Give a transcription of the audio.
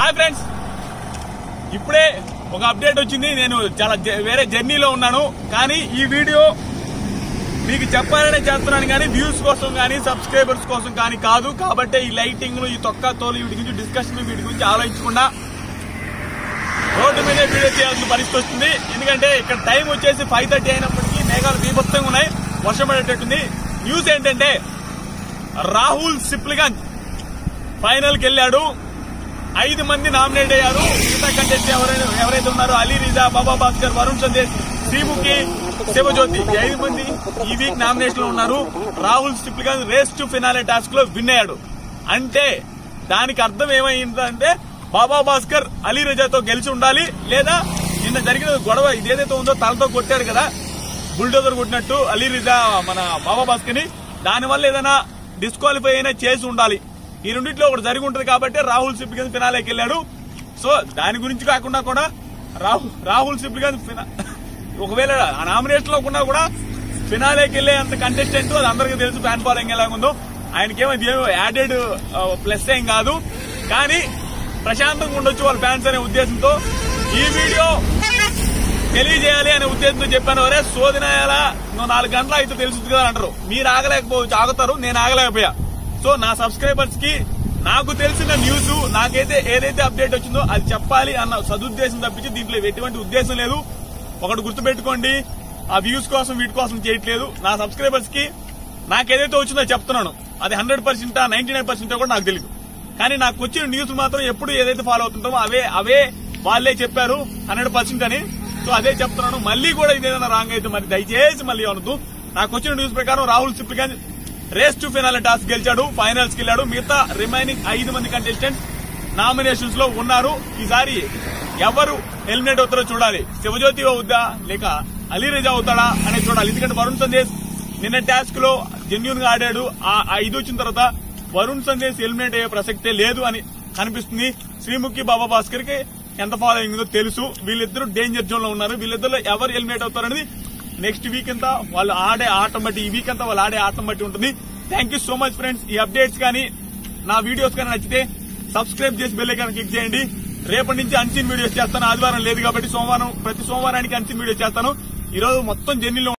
hi friends ఇప్పుడే ఒక update వచ్చింది నేను చాలా జ- వేరే జర్నీలో ఉన్నాను కానీ ఈ వీడియో మీకు చెప్పాలనే చేస్తున్నాను కానీ వ్యూస్ కోసం కానీ సబ్స్క్రైబర్స్ కోసం కానీ కాదు కాబట్టి ఈ లైటింగ్ ఈ తొక్క తోలు వీటి గురించి డిస్కషన్ వీటి గురించి ఆలోచించకుండా రోడ్డు మీదే వీడియో చేయాల్సిన పరిస్థితి వస్తుంది ఎందుకంటే ఇక్కడ టైం వచ్చేసి ఫైవ్ థర్టీ అయినప్పటికీ మేఘాలు బీభత్సంగా ఉన్నాయి వర్షం పడేటట్టుంది న్యూస్ ఏంటంటే రాహుల్ సిప్లిగంజ్ ఫైనల్ కి వెళ్ళాడు ఐదు మంది నామినేట్ అయ్యారు మిగతా కంటెస్ట్ ఎవరైనా ఎవరైతే ఉన్నారో అలీ రిజా బాబా భాస్కర్ వరుణ్ సందేశ్ శ్రీముఖి శివజ్యోతి ఈ ఐదు మంది ఈ వీక్ నామినేషన్ లో ఉన్నారు Rahul Sipligunj race to finale task లో విన్ అయ్యాడు అంటే దానికి అర్థం ఏమైందంటే బాబా భాస్కర్ అలీ రిజాతో గెలిచి ఉండాలి లేదా నిన్న జరిగిన గొడవ ఇదేదైతే ఉందో తలతో కొట్టాడు కదా బుల్డోజర్ కొట్టినట్టు అలీ రిజా మన బాబా భాస్కర్ ని దానివల్ల ఏదైనా డిస్క్వాలిఫై అయినా చేసి ఉండాలి ఈ రెండిట్లో ఒకటి జరిగి ఉంటుంది కాబట్టి రాహుల్ సిప్లిగంజ్ ఫినాలేకి వెళ్ళాడు సో దాని గురించి కాకుండా కూడా రాహుల్ రాహుల్ సిప్లిగంజ్ ఫినా ఒకవేళ ఆ నామినేషన్ లో ఉన్నా కూడా ఫినాలేకి వెళ్ళే అంత కంటెస్టెంట్ అది అందరికీ తెలుసు ఫ్యాన్ ఫాలోయింగ్ ఎలా ఉందో ఆయనకేమో ఇదేమో యాడెడ్ ప్లస్ ఏం కాదు కానీ ప్రశాంతంగా ఉండొచ్చు వాళ్ళ ఫ్యాన్స్ అనే ఉద్దేశంతో ఈ వీడియో తెలియజేయాలి అనే ఉద్దేశంతో చెప్పాను ఒరే సోదినాయాలా నువ్వు నాలుగు గంటలు అయితే తెలుస్తుంది కదా అంటారు మీరు ఆగలేకపోవచ్చు ఆగుతారు నేను ఆగలేకపోయా సో నా సబ్స్క్రైబర్స్ కి నాకు తెలిసిన న్యూస్ నాకైతే ఏదైతే అప్డేట్ వచ్చిందో అది చెప్పాలి అన్న సదుద్దేశం తప్పించి దీంట్లో ఎటువంటి ఉద్దేశం లేదు ఒకటి గుర్తుపెట్టుకోండి ఆ వ్యూస్ కోసం వీటి కోసం చేయట్లేదు నా సబ్స్క్రైబర్స్ కి నాకేదైతే వచ్చిందో చెప్తున్నాను అది hundred percent ninety nine percent కూడా నాకు తెలియదు కానీ నాకు వచ్చిన న్యూస్ మాత్రం ఎప్పుడు ఏదైతే ఫాలో అవుతుంటామో అవే అవే వాళ్ళే చెప్పారు హండ్రెడ్ పర్సెంట్ అని సో అదే చెప్తున్నాను మళ్ళీ కూడా ఇదేదైనా రాంగ్ అయితే మరి దయచేసి మళ్ళీ అనొద్దు నాకు వచ్చిన న్యూస్ ప్రకారం Rahul Sipligunj race to finale task గెలిచాడు ఫైనల్స్ కి వెళ్ళాడు మిగతా రిమైనింగ్ ఐదు మంది కంటెస్టెంట్స్ నామినేషన్స్ లో ఉన్నారు ఈసారి ఎవరు ఎలిమినేట్ అవుతారో చూడాలి శివజ్యోతి అవుద్దా లేక అలీ రిజా అవుతాడా అనేది చూడాలి ఎందుకంటే వరుణ్ సందేశ్ నిన్న టాస్క్ లో జెన్యున్ గా ఆడాడు ఆ ఆ ఇది వచ్చిన తర్వాత వరుణ్ సందేశ్ ఎలిమినేట్ అయ్యే ప్రసక్తే లేదు అని కనిపిస్తుంది శ్రీముఖి బాబా భాస్కర్ కి ఎంత ఫాలోయింగ్ ఉందో తెలుసు వీళ్ళిద్దరూ డేంజర్ జోన్ లో ఉన్నారు వీళ్ళిద్దరు ఎవరు ఎలిమినేట్ అవుతారనేది నెక్స్ట్ వీక్ అంతా వాళ్ళు ఆడే ఆటం బట్టి ఈ వీక్ అంతా వాళ్ళు ఆడే ఆటం బట్టి ఉంటుంది thank you so much friends ఈ అప్డేట్స్ కానీ నా వీడియోస్ కానీ నచ్చితే సబ్స్క్రైబ్ చేసి బెల్ ఐకాన్ క్లిక్ చేయండి రేపటి నుంచి అన్సీన్ వీడియోస్ చేస్తాను ఆదివారం లేదు కాబట్టి సోమవారం ప్రతి సోమవారానికి అన్సీన్ వీడియోస్ చేస్తాను ఈ రోజు మొత్తం జర్నీలో